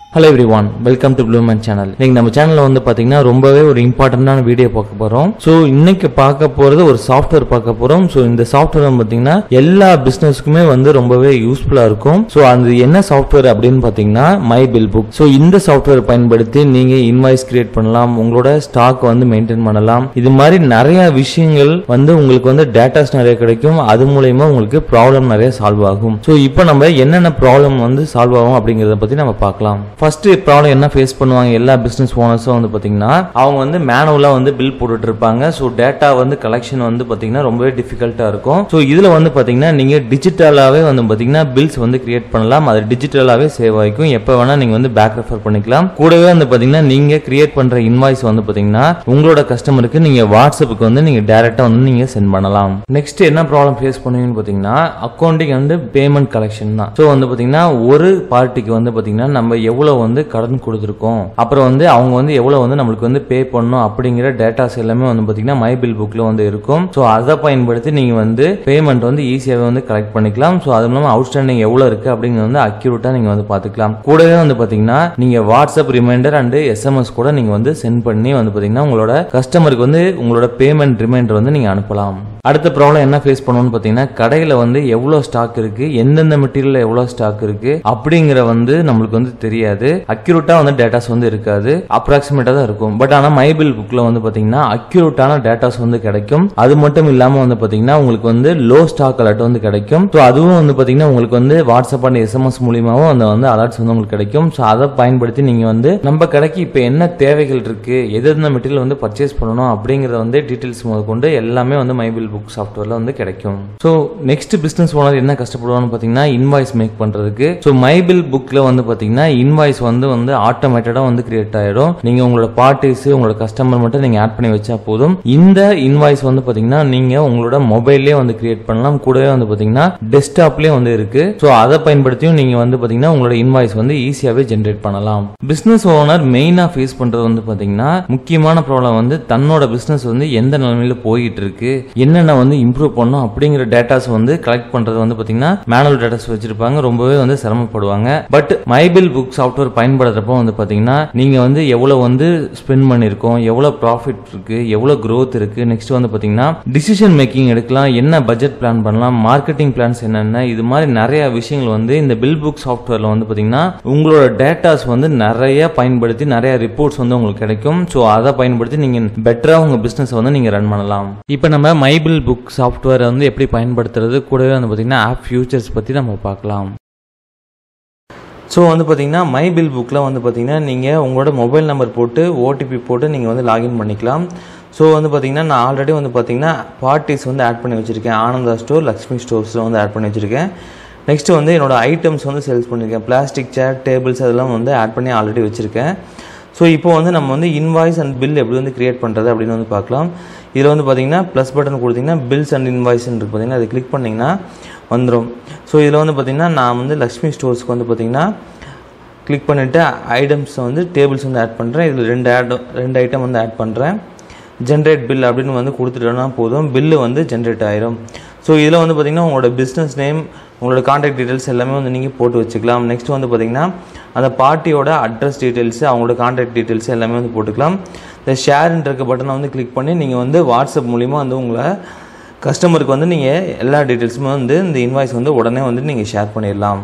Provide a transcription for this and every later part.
hello everyone welcome to Blueman channel இன்னைக்கு நம்ம சேனல்ல வந்து பாத்தீங்கன்னா ரொம்பவே ஒரு இம்பார்ட்டன்டான வீடியோ பார்க்க போறோம் ஸோ இன்னைக்கு பார்க்க போறது ஒரு சாஃப்ட்வேர் பார்க்க போறோம் ஸோ இந்த சாஃப்ட்வேர் பாத்தீங்கன்னா எல்லா பிசினஸ்க்குமே வந்து ரொம்பவே யூஸ்ஃபுல்லா இருக்கும் ஸோ அது என்ன சாஃப்ட்வேர் அப்படின்னு பாத்தீங்கன்னா மை பில் புக் ஸோ இந்த சாஃப்ட்வேர் பயன்படுத்தி நீங்க இன்வாய்ஸ் கிரியேட் பண்ணலாம் உங்களோட ஸ்டாக் வந்து மெயின்டைன் பண்ணலாம் இது மாதிரி நிறைய விஷயங்கள் வந்து உங்களுக்கு வந்து டேட்டாஸ் நிறைய கிடைக்கும் அது மூலயமா உங்களுக்கு ப்ராப்ளம் நிறைய சால்வ் ஆகும் ஸோ இப்போ நம்ம என்னென்ன ப்ராப்ளம் வந்து சால்வ் ஆகும் அப்படிங்கறத பத்தி நம்ம பார்க்கலாம் ஃபர்ஸ்ட் ப்ராப்ளம் என்ன ஃபேஸ் பண்ணுவாங்க எல்லா பிசினஸ் ஓனர்ஸும் வந்து பாத்தீங்கன்னா அவங்க வந்து மேனுவலா வந்து பில் போட்டுட்டு இருப்பாங்க ஸோ டேட்டா வந்து கலெக்ஷன் வந்து பாத்தீங்கன்னா ரொம்பவே டிஃபிகல்ட்டா இருக்கும் ஸோ இதுல வந்து பாத்தீங்கன்னா நீங்க டிஜிட்டலாவே வந்து பாத்தீங்கன்னா பில்ஸ் வந்து கிரியேட் பண்ணலாம் அது டிஜிட்டலாவே சேவ் ஆகிக்கும் எப்போ வேணா நீங்க வந்து பேக் ரெஃபர் பண்ணிக்கலாம் கூடவே வந்து பாத்தீங்கன்னா நீங்க கிரியேட் பண்ற இன்வாய்ஸ் வந்து பாத்தீங்கன்னா உங்களோட கஸ்டமருக்கு நீங்க வாட்ஸ்அப்புக்கு வந்து நீங்க டைரக்டா வந்து நீங்க சென்ட் பண்ணலாம் நெக்ஸ்ட் என்ன ப்ராப்ளம் ஃபேஸ் பண்ணுவீங்கன்னு பாத்தீங்கன்னா அக்கௌண்டிங் வந்து பேமெண்ட் கலெக்ஷன் தான் ஸோ வந்து பாத்தீங்கன்னா ஒரு பார்ட்டிக்கு வந்து பாத்தீங்கன்னா நம்ம எவ்வளவு வந்து கடன் கொடுத்துருக்கோம் அப்புறம் வந்து அவங்க வந்து எவ்வளவு வந்து நம்மளுக்கு வந்து பே பண்ணணும் அப்படிங்கிற டேட்டாஸ் எல்லாமே வந்து பாத்தீங்கன்னா மை பில் புக்ல வந்து இருக்கும் ஸோ அதை பயன்படுத்தி நீங்க வந்து பேமெண்ட் வந்து ஈஸியாவே வந்து கலெக்ட் பண்ணிக்கலாம் ஸோ அது மூலமா அவுட்ஸ்டாண்டிங் எவ்வளவு இருக்கு அப்படிங்கிறது வந்து அக்யூரேட்டா நீங்க வந்து பாத்துக்கலாம் கூடவே வந்து பாத்தீங்கன்னா நீங்க வாட்ஸ்அப் ரிமைண்டர் அண்ட் எஸ்எம்எஸ் கூட நீங்க வந்து சென்ட் பண்ணி வந்து பாத்தீங்கன்னா உங்களோட கஸ்டமருக்கு வந்து உங்களோட பேமெண்ட் ரிமைண்டர் வந்து நீங்க அனுப்பலாம் அடுத்த ப்ராப்ளம் என்ன ஃபேஸ் பண்ணணும்னு பாத்தீங்கன்னா கடையில வந்து எவ்வளவு ஸ்டாக் இருக்கு எந்தெந்த மெட்டீரியல் எவ்வளவு ஸ்டாக் இருக்கு அப்படிங்கிற வந்து நம்மளுக்கு வந்து தெரியாது அக்யூரேட்டா வந்து டேட்டாஸ் வந்து இருக்காது அப்ராக்சிமேட்டா தான் இருக்கும் பட் ஆனா மைபில் புக்ல வந்து பாத்தீங்கன்னா அக்யூரேட்டான டேட்டாஸ் வந்து கிடைக்கும் அது மட்டும் இல்லாம வந்து பாத்தீங்கன்னா உங்களுக்கு வந்து லோ ஸ்டாக் அலர்ட் வந்து கிடைக்கும் ஸோ அதுவும் வந்து பாத்தீங்கன்னா உங்களுக்கு வந்து வாட்ஸ்அப் அண்ட் எஸ்எம்எஸ் மூலியமாவும் அந்த வந்து அலர்ட்ஸ் வந்து உங்களுக்கு கிடைக்கும் ஸோ அதை பயன்படுத்தி நீங்க வந்து நம்ம கடைக்கு இப்போ என்ன தேவைகள் இருக்கு எது எந்த மெட்டீரியல் வந்து பர்ச்சேஸ் பண்ணணும் அப்படிங்கறத வந்து டீடைல்ஸ் முதற்கொண்டு எல்லாமே வந்து மைபில் புக் சாஃப்ட்வேர்ல வந்து கிடைக்கும் ஸோ நெக்ஸ்ட் பிசினஸ் ஓனர் என்ன கஷ்டப்படுவான்னு பாத்தீங்கன்னா இன்வாய்ஸ் மேக் பண்றதுக்கு ஸோ மைபில் புக்ல வந்து பாத்தீங்கன்னா இன்வாய்ஸ் வந்து வந்து ஆட்டோமேட்டடா வந்து கிரியேட் ஆயிடும் நீங்க உங்களோட பார்ட்டிஸ் உங்களோட கஸ்டமர் மட்டும் நீங்க ஆட் பண்ணி வச்சா போதும் இந்த இன்வாய்ஸ் வந்து பாத்தீங்கன்னா நீங்க உங்களோட மொபைல்லே வந்து கிரியேட் பண்ணலாம் கூடவே வந்து பாத்தீங்கன்னா டெஸ்க்டாப்லயே வந்து இருக்கு ஸோ அதை பயன்படுத்தியும் நீங்க வந்து பாத்தீங்கன்னா உங்களோட இன்வாய்ஸ் வந்து ஈஸியாவே ஜென்ரேட் பண்ணலாம் பிசினஸ் ஓனர் மெயினா ஃபேஸ் பண்றது வந்து பாத்தீங்கன்னா முக்கியமான ப்ராப்ளம் வந்து தன்னோட பிசினஸ் வந்து எந்த நிலைமையில போயிட்டு இருக்கு என்னென்ன வந்து இம்ப்ரூவ் பண்ணும் அப்படிங்கிற டேட்டாஸ் வந்து கலெக்ட் பண்றது வந்து பாத்தீங்கன்னா மேனுவல் டேட்டாஸ் வச்சிருப்பாங்க ரொம்பவே வந்து சிரமப்படுவாங்க பட் மைபில் புக் சாஃப்ட்வேர் பயன்படுத்துறப்போ வந்து பாத்தீங்கன்னா நீங்க வந்து எவ்வளவு வந்து ஸ்பெண்ட் பண்ணிருக்கோம் எவ்வளவு ப்ராஃபிட் இருக்கு எவ்வளவு growth இருக்கு நெக்ஸ்ட் வந்து பாத்தீங்கன்னா டிசிஷன் மேக்கிங் எடுக்கலாம் என்ன பட்ஜெட் பிளான் பண்ணலாம் மார்க்கெட்டிங் பிளான்ஸ் என்னென்ன இது மாதிரி நிறைய விஷயங்கள் வந்து இந்த பில் புக் சாஃப்ட்வேர்ல வந்து பாத்தீங்கன்னா உங்களோட டேட்டாஸ் வந்து நிறைய பயன்படுத்தி நிறைய ரிப்போர்ட்ஸ் வந்து உங்களுக்கு கிடைக்கும் ஸோ அதை பயன்படுத்தி நீங்க பெட்டரா உங்க பிசினஸ் வந்து நீங்க ரன் பண்ணலாம் இப்போ நம்ம மைபிள் புக் சாஃப்ட்வேர் வந்து எப்படி பயன்படுத்துறது கூடவே வந்து பாத்தீங்கன்னா ஆப் ஃபியூச்சர்ஸ் பத்தி நம்ம பார்க்கலாம் ஸோ வந்து பார்த்தீங்கன்னா மை பில் புக்கில் வந்து பார்த்தீங்கன்னா நீங்கள் உங்களோட மொபைல் நம்பர் போட்டு ஓடிபி போட்டு நீங்கள் வந்து லாகின் பண்ணிக்கலாம் ஸோ வந்து பார்த்தீங்கன்னா நான் ஆல்ரெடி வந்து பார்த்தீங்கன்னா பார்ட்டிஸ் வந்து ஆட் பண்ணி வச்சுருக்கேன் ஆனந்தா ஸ்டோர் லக்ஷ்மி ஸ்டோர்ஸில் வந்து ஆட் பண்ணி வச்சுருக்கேன் நெக்ஸ்ட் வந்து என்னோட ஐட்டம்ஸ் வந்து சேல்ஸ் பண்ணியிருக்கேன் பிளாஸ்டிக் சேர் டேபிள்ஸ் அதெல்லாம் வந்து ஆட் பண்ணி ஆல்ரெடி வச்சுருக்கேன் ஸோ இப்போ வந்து நம்ம வந்து இன்வாய்ஸ் அண்ட் பில் எப்படி வந்து கிரியேட் பண்ணுறது அப்படின்னு வந்து பார்க்கலாம் இதில் வந்து பார்த்தீங்கன்னா ப்ளஸ் பட்டன் கொடுத்தீங்கன்னா பில்ஸ் அண்ட் இன்வாய்ஸ் இருக்கு பார்த்தீங்கன்னா அதை கிளிக் பண்ணிங்கன்னா வந்துடும் ஸோ இதில் வந்து பார்த்தீங்கன்னா நான் வந்து லக்ஷ்மி ஸ்டோர்ஸ்க்கு வந்து பார்த்தீங்கன்னா கிளிக் பண்ணிவிட்டு ஐட்டம்ஸ் வந்து டேபிள்ஸ் வந்து ஆட் பண்ணுறேன் இதில் ரெண்டு ஆட் ரெண்டு ஐட்டம் வந்து ஆட் பண்ணுறேன் ஜென்ரேட் பில் அப்படின்னு வந்து கொடுத்துட்டோன்னா போதும் பில்லு வந்து ஜென்ரேட் ஆயிரும் ஸோ இதில் வந்து பார்த்தீங்கன்னா உங்களோட பிஸ்னஸ் நேம் உங்களோட காண்டாக்ட் டீட்டெயில்ஸ் எல்லாமே வந்து நீங்கள் போட்டு வச்சுக்கலாம் நெக்ஸ்ட் வந்து பார்த்தீங்கன்னா அந்த பார்ட்டியோட அட்ரஸ் டீட்டெயில்ஸ் அவங்களோட காண்டாக்ட் டீட்டெயில்ஸ் எல்லாமே வந்து போட்டுக்கலாம் இந்த ஷேர்ன்ற இருக்க பட்டனை வந்து கிளிக் பண்ணி நீங்கள் வந்து வாட்ஸ்அப் மூலிமா வந்து உங்களை கஸ்டமருக்கு வந்து நீங்கள் எல்லா டீட்டெயில்ஸுமே வந்து இந்த இன்வாய்ஸ் வந்து உடனே வந்து நீங்கள் ஷேர் பண்ணிடலாம்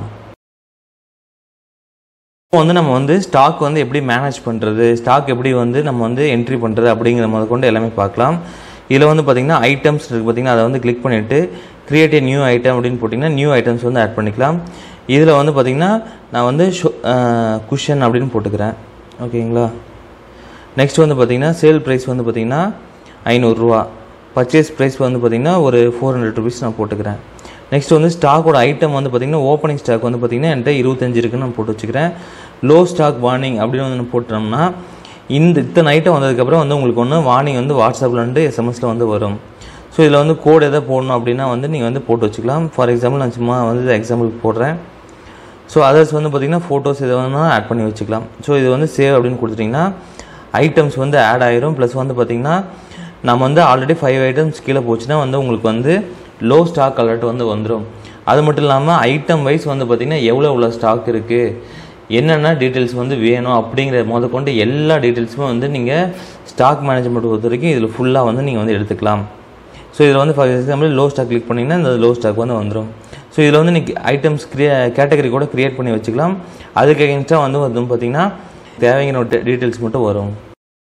இப்போ வந்து நம்ம வந்து ஸ்டாக் வந்து எப்படி மேனேஜ் பண்ணுறது ஸ்டாக் எப்படி வந்து நம்ம வந்து என்ட்ரி பண்ணுறது அப்படிங்கிற முத கொண்டு எல்லாமே பார்க்கலாம் இதில் வந்து பார்த்தீங்கன்னா ஐட்டம்ஸ் இருக்குது பார்த்தீங்கன்னா அதை வந்து கிளிக் பண்ணிவிட்டு கிரியேட் நியூ ஐட்டம் அப்படின்னு போட்டிங்கன்னா நியூ ஐட்டம்ஸ் வந்து ஆட் பண்ணிக்கலாம் இதில் வந்து பார்த்தீங்கன்னா நான் வந்து குஷன் அப்படின்னு போட்டுக்கிறேன் ஓகேங்களா நெக்ஸ்ட் வந்து பார்த்தீங்கன்னா சேல் ப்ரைஸ் வந்து பார்த்தீங்கன்னா ஐநூறுரூவா பர்ச்சேஸ் ப்ரைஸ் வந்து பார்த்தீங்கன்னா ஒரு ஃபோர் ஹண்ட்ரட் ருபீஸ் நான் போட்டுக்கிறேன் நெக்ஸ்ட் வந்து ஸ்டாக்கோட ஐட்டம் வந்து பார்த்தீங்கன்னா ஓப்பனிங் ஸ்டாக் வந்து பார்த்தீங்கன்னா என்கிட்ட இருபத்தஞ்சு இருக்குன்னு நான் போட்டு வச்சுக்கிறேன் லோ ஸ்டாக் வார்னிங் அப்படின்னு வந்து நம்ம போட்டோம்னா இந்த இத்தனை ஐட்டம் வந்ததுக்கப்புறம் வந்து உங்களுக்கு ஒன்று வார்னிங் வந்து வாட்ஸ்அப்பில் வந்து எஸ்எம்எஸில் வந்து வரும் ஸோ இதில் வந்து கோட் எதை போடணும் அப்படின்னா வந்து நீங்கள் வந்து போட்டு வச்சுக்கலாம் ஃபார் எக்ஸாம்பிள் நான் சும்மா வந்து எக்ஸாம்பிளுக்கு போடுறேன் ஸோ அதர்ஸ் வந்து பார்த்தீங்கன்னா ஃபோட்டோஸ் இதை வேணால் ஆட் பண்ணி வச்சுக்கலாம் ஸோ இது வந்து சேவ் அப்படின்னு கொடுத்துட்டிங்கன்னா ஐட்டம்ஸ் வந்து ஆட் ஆயிரும் ப்ளஸ் வந்து பார்த்தீங்கன்னா நம்ம வந்து ஆல்ரெடி ஃபைவ் ஐட்டம்ஸ் கீழே போச்சுன்னா வந்து உங்களுக்கு வந்து லோ ஸ்டாக் அலர்ட் வந்து வந்துடும் அது மட்டும் இல்லாமல் ஐட்டம் வைஸ் வந்து பார்த்தீங்கன்னா எவ்வளோ எவ்வளோ ஸ்டாக் இருக்குது என்னென்ன டீட்டெயில்ஸ் வந்து வேணும் அப்படிங்கிற முத கொண்டு எல்லா டீட்டெயில்ஸுமே வந்து நீங்கள் ஸ்டாக் மேனேஜ்மெண்ட் பொறுத்த வரைக்கும் இதில் ஃபுல்லாக வந்து நீங்கள் வந்து எடுத்துக்கலாம் ஸோ இதில் வந்து for example low stock click பண்ணிங்கன்னா இந்த லோ ஸ்டாக் வந்து வந்துடும் ஸோ இதில் வந்து நீங்கள் ஐட்டம்ஸ் கிரியே கேட்டகரி கூட க்ரியேட் பண்ணி வச்சுக்கலாம் அதுக்கு அகேன்ஸ்டாக வந்து வந்து பார்த்தீங்கன்னா தேவைங்கிற டீட்டெயில்ஸ் மட்டும் வரும்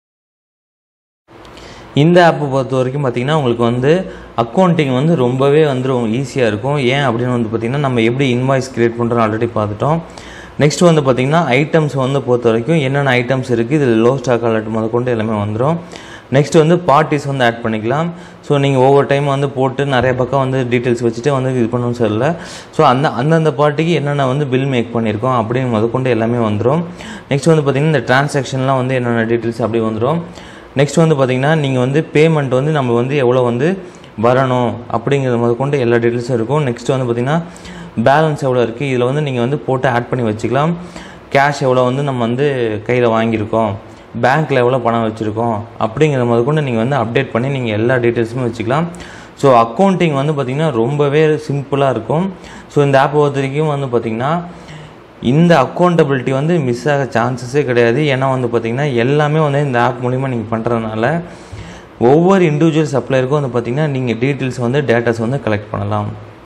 இந்த ஆப்பை பொறுத்த வரைக்கும் பார்த்தீங்கன்னா உங்களுக்கு வந்து அக்கௌண்டிங் வந்து ரொம்பவே வந்து ஈஸியாக இருக்கும் ஏன் அப்படின்னு வந்து பார்த்தீங்கன்னா நம்ம எப்படி இன்வாய்ஸ் கிரியேட் பண்ணுறோம் ஆல்ரெடி பார்த்துட்டோம் நெக்ஸ்ட் வந்து பார்த்தீங்கன்னா ஐட்டம்ஸ் வந்து பொறுத்த வரைக்கும் என்னென்ன ஐட்டம்ஸ் இருக்குது இதில் லோ ஸ்டாக் அலர்ட் முத கொண்டு எல்லாமே வந்துடும் நெக்ஸ்ட் வந்து பார்ட்டிஸ் வந்து ஆட் பண்ணிக்கலாம் ஸோ நீங்கள் ஒவ்வொரு டைம் வந்து போட்டு நிறைய பக்கம் வந்து டீட்டெயில்ஸ் வச்சுட்டு வந்து இது பண்ணணும்னு சொல்லல ஸோ அந்த அந்தந்த பார்ட்டிக்கு என்னென்ன வந்து பில் மேக் பண்ணியிருக்கோம் அப்படின்னு முதற்கொண்டு எல்லாமே வந்துடும் நெக்ஸ்ட் வந்து பார்த்திங்கன்னா இந்த டிரான்சாக்ஷன்லாம் வந்து என்னென்ன டீட்டெயில்ஸ் அப்படி வந்துடும் நெக்ஸ்ட் வந்து பார்த்திங்கன்னா நீங்கள் வந்து பேமெண்ட் வந்து நம்ம வந்து எவ்வளோ வந்து வரணும் அப்படிங்கிறது முதற்கொண்டு எல்லா டீட்டெயில்ஸும் இருக்கும் நெக்ஸ்ட் வந்து பார்த்திங்கன்னா பேலன்ஸ் எவ்வளோ இருக்குது இதில் வந்து நீங்கள் வந்து போட்டு ஆட் பண்ணி வச்சுக்கலாம் கேஷ் எவ்வளோ வந்து நம்ம வந்து கையில் வாங்கியிருக்கோம் பேங்க்கில் எவ்வளோ பணம் வச்சுருக்கோம் அப்படிங்கிற முதற்கொண்டு நீங்கள் வந்து அப்டேட் பண்ணி நீங்கள் எல்லா டீட்டெயில்ஸுமே வச்சுக்கலாம் ஸோ அக்கௌண்டிங் வந்து பார்த்திங்கன்னா ரொம்பவே சிம்பிளாக இருக்கும் ஸோ இந்த ஆப் பொறுத்த வரைக்கும் வந்து பார்த்திங்கன்னா இந்த அக்கௌண்டபிலிட்டி வந்து மிஸ் ஆக சான்சஸே கிடையாது ஏன்னா வந்து பார்த்திங்கன்னா எல்லாமே வந்து இந்த ஆப் மூலிமா நீங்கள் பண்ணுறதுனால ஒவ்வொரு இண்டிவிஜுவல் சப்ளையருக்கும் வந்து பார்த்திங்கன்னா நீங்கள் டீட்டெயில்ஸ் வந்து டேட்டாஸ் வந்து கலெக்ட் பண்ணலாம்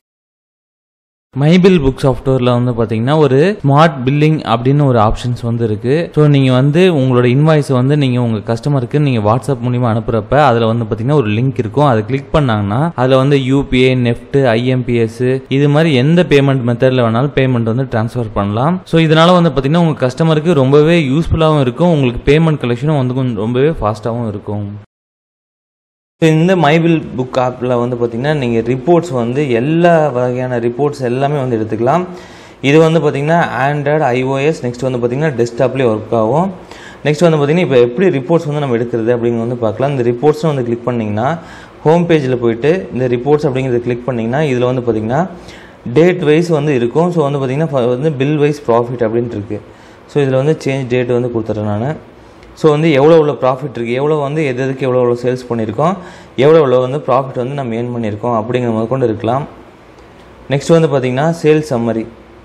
மைபில் புக் சாஃப்ட்வேரில் வந்து பார்த்தீங்கன்னா ஒரு ஸ்மார்ட் பில்லிங் அப்படின்னு ஒரு ஆப்ஷன்ஸ் வந்து இருக்குது ஸோ நீங்கள் வந்து உங்களோட இன்வாய்ஸ் வந்து நீங்கள் உங்கள் கஸ்டமருக்கு நீங்கள் வாட்ஸ்அப் மூலிமா அனுப்புகிறப்ப அதில் வந்து பார்த்தீங்கன்னா ஒரு லிங்க் இருக்கும் அதை கிளிக் பண்ணாங்கன்னா அதில் வந்து யூபிஐ நெஃப்ட் ஐஎம்பிஎஸ் இது மாதிரி எந்த பேமெண்ட் மெத்தடில் வேணாலும் பேமெண்ட் வந்து ட்ரான்ஸ்ஃபர் பண்ணலாம் ஸோ இதனால் வந்து பார்த்தீங்கன்னா உங்கள் கஸ்டமருக்கு ரொம்பவே யூஸ்ஃபுல்லாகவும் இருக்கும் உங்களுக்கு பேமெண்ட் கலெக்ஷனும் வந்து கொஞ்சம் ரொம்பவே ஃபாஸ்ட்டாகவும் இருக்கும் இப்போ இந்த மைபில் புக் ஆப்பில் வந்து பார்த்திங்கன்னா நீங்கள் ரிப்போர்ட்ஸ் வந்து எல்லா வகையான ரிப்போர்ட்ஸ் எல்லாமே வந்து எடுத்துக்கலாம் இது வந்து பார்த்திங்கன்னா ஆண்ட்ராய்டு ஐஓஎஸ் நெக்ஸ்ட் வந்து பார்த்திங்கன்னா டெஸ்க்டாப்லேயே ஒர்க் ஆகும் நெக்ஸ்ட் வந்து பார்த்திங்கன்னா இப்போ எப்படி ரிப்போர்ட்ஸ் வந்து நம்ம எடுக்கிறது அப்படின்னு வந்து பார்க்கலாம் இந்த ரிப்போர்ட்ஸும் வந்து கிளிக் பண்ணிங்கன்னா ஹோம் பேஜில் போயிட்டு இந்த ரிப்போர்ட்ஸ் அப்படிங்கிறத கிளிக் பண்ணிங்கன்னா இதில் வந்து பார்த்திங்கன்னா டேட் வைஸ் வந்து இருக்கும் ஸோ வந்து பார்த்திங்கன்னா வந்து பில் வைஸ் ப்ராஃபிட் அப்படின்ட்டு இருக்குது ஸோ இதில் வந்து சேஞ்ச் டேட் வந்து கொடுத்துட்றேன் நான் ஸோ வந்து எவ்வளோ எவ்வளோ ப்ராஃபிட் இருக்குது எவ்வளோ வந்து எது எதுக்கு எவ்வளோ எவ்வளோ சேல்ஸ் பண்ணியிருக்கோம் எவ்வளோ எவ்வளோ வந்து ப்ராஃபிட் வந்து நம்ம ஏர்ன் பண்ணியிருக்கோம் அப்படிங்கிற முதல் கொண்டு இருக்கலாம் நெக்ஸ்ட் வந்து பார்த்திங்கன்னா சேல்ஸ் சம்மரி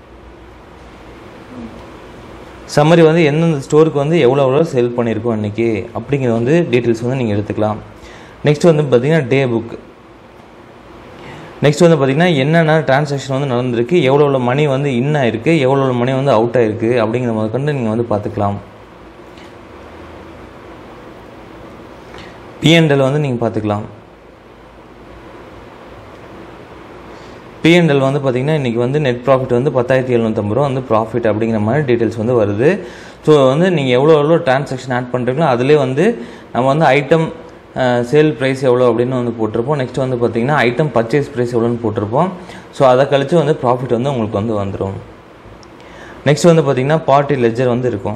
சம்மரி வந்து எந்தெந்த ஸ்டோருக்கு வந்து எவ்வளோ எவ்வளோ சேல் பண்ணியிருக்கோம் அன்றைக்கி அப்படிங்கிறது வந்து டீட்டெயில்ஸ் வந்து நீங்கள் எடுத்துக்கலாம் நெக்ஸ்ட் வந்து பார்த்திங்கன்னா டே புக் நெக்ஸ்ட் வந்து பார்த்திங்கன்னா என்னென்ன டிரான்சாக்ஷன் வந்து நடந்திருக்கு எவ்வளோ எவ்வளோ மணி வந்து இன் ஆயிருக்கு எவ்வளோ எவ்வளோ மணி வந்து அவுட் ஆயிருக்கு அப்படிங்கிற முதற்கொண்டு நீங்கள் வந்து பார்த்துக்கலாம் பிஎன்எல் வந்து நீங்கள் பார்த்துக்கலாம் பிஎன்எல் வந்து பார்த்தீங்கன்னா இன்றைக்கி வந்து நெட் ப்ராஃபிட் வந்து பத்தாயிரத்தி எழுநூற்றம்பது ரூபா வந்து ப்ராஃபிட் அப்படிங்கிற மாதிரி டீட்டெயில்ஸ் வந்து வருது ஸோ வந்து நீங்கள் எவ்வளோ எவ்வளோ டிரான்சாக்ஷன் ஆட் பண்ணுறீங்களோ அதிலே வந்து நம்ம வந்து ஐட்டம் சேல் ப்ரைஸ் எவ்வளோ அப்படின்னு வந்து போட்டிருப்போம் நெக்ஸ்ட் வந்து பார்த்தீங்கன்னா ஐட்டம் பர்ச்சேஸ் ப்ரைஸ் எவ்வளோன்னு போட்டிருப்போம் ஸோ அதை கழித்து வந்து ப்ராஃபிட் வந்து உங்களுக்கு வந்து வந்துடும் நெக்ஸ்ட் வந்து பார்த்தீங்கன்னா பார்ட்டி லெஜர் வந்து இருக்கும்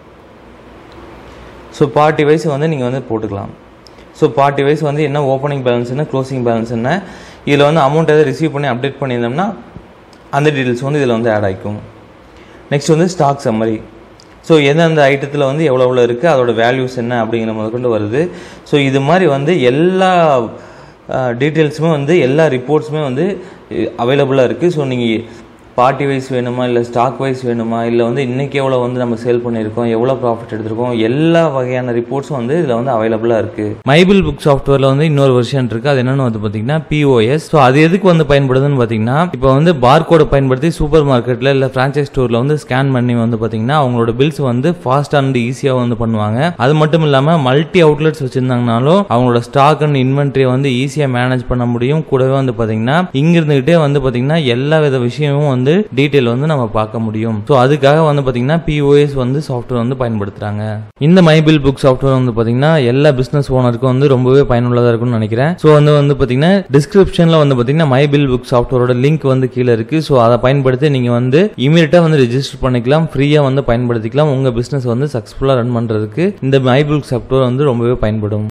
ஸோ பார்ட்டி வைஸ் வந்து நீங்கள் வந்து போட்டுக்கலாம் ஸோ பார்ட்டி வைஸ் வந்து என்ன ஓப்பனிங் பேலன்ஸ் என்ன க்ளோசிங் பேலன்ஸ் என்ன இதில் வந்து அமௌண்ட் எதாவது ரிசீவ் பண்ணி அப்டேட் பண்ணியிருந்தோம்னா அந்த டீட்டெயில்ஸ் வந்து இதில் வந்து ஆட் ஆகிக்கும் நெக்ஸ்ட் வந்து ஸ்டாக் சம்மரி ஸோ எந்தெந்த ஐட்டத்தில் வந்து எவ்வளோ எவ்வளோ இருக்குது அதோட வேல்யூஸ் என்ன அப்படிங்கிற முதற்கொண்டு வருது ஸோ இது மாதிரி வந்து எல்லா டீட்டெயில்ஸுமே வந்து எல்லா ரிப்போர்ட்ஸுமே வந்து அவைலபிளாக இருக்குது ஸோ நீங்கள் பார்ட்டி வைஸ் வேணுமா இல்லை ஸ்டாக் வைஸ் வேணுமா இல்லை வந்து இன்றைக்கி எவ்வளோ வந்து நம்ம சேல் பண்ணியிருக்கோம் எவ்வளோ ப்ராஃபிட் எடுத்திருக்கோம் எல்லா வகையான ரிப்போர்ட்ஸும் வந்து இதில் வந்து அவைலபிளாக இருக்குது மைபிள் புக் சாஃப்ட்வேரில் வந்து இன்னொரு வெர்ஷன் இருக்குது அது என்னென்னு வந்து பார்த்தீங்கன்னா பிஓஎஸ் ஸோ அது எதுக்கு வந்து பயன்படுதுன்னு பார்த்தீங்கன்னா இப்போ வந்து பார்கோடை பயன்படுத்தி சூப்பர் மார்க்கெட்டில் இல்லை ஃப்ரான்ச்சைஸ் ஸ்டோரில் வந்து ஸ்கேன் பண்ணி வந்து பார்த்தீங்கன்னா அவங்களோட பில்ஸ் வந்து ஃபாஸ்ட் அண்ட் ஈஸியாக வந்து பண்ணுவாங்க அது மட்டும் இல்லாமல் மல்டி அவுட்லெட்ஸ் வச்சுருந்தாங்கனாலும் அவங்களோட ஸ்டாக் அண்ட் இன்வென்ட்ரியை வந்து ஈஸியாக மேனேஜ் பண்ண முடியும் கூடவே வந்து பார்த்தீங்கன்னா இங்க இருந்துகிட்டே வந்து பார்த்தீங்கன்னா எல்லா வித விஷயமும் வந்து டீட்டெயில் வந்து நம்ம பார்க்க முடியும் ஸோ அதுக்காக வந்து பார்த்தீங்கன்னா பிஓஎஸ் வந்து சாஃப்ட்வேர் வந்து பயன்படுத்துறாங்க இந்த மைபில் புக் சாஃப்ட்வேர் வந்து பார்த்தீங்கன்னா எல்லா பிசினஸ் ஓனருக்கும் வந்து ரொம்பவே பயனுள்ளதாக இருக்கும்னு நினைக்கிறேன் ஸோ வந்து வந்து பார்த்தீங்கன்னா டிஸ்கிரிப்ஷனில் வந்து பார்த்தீங்கன்னா மைபில் புக் சாஃப்ட்வேரோட லிங்க் வந்து கீழே இருக்கு ஸோ அதை பயன்படுத்தி நீங்கள் வந்து இமீடியட்டாக வந்து ரெஜிஸ்டர் பண்ணிக்கலாம் ஃப்ரீயாக வந்து பயன்படுத்திக்கலாம் உங்கள் பிஸ்னஸ் வந்து சக்ஸஸ்ஃபுல்லாக ரன் பண்ணுறதுக்கு இந்த மைபில் சாஃப்ட்வேர் வந்து ரொம்பவே பயன்படும்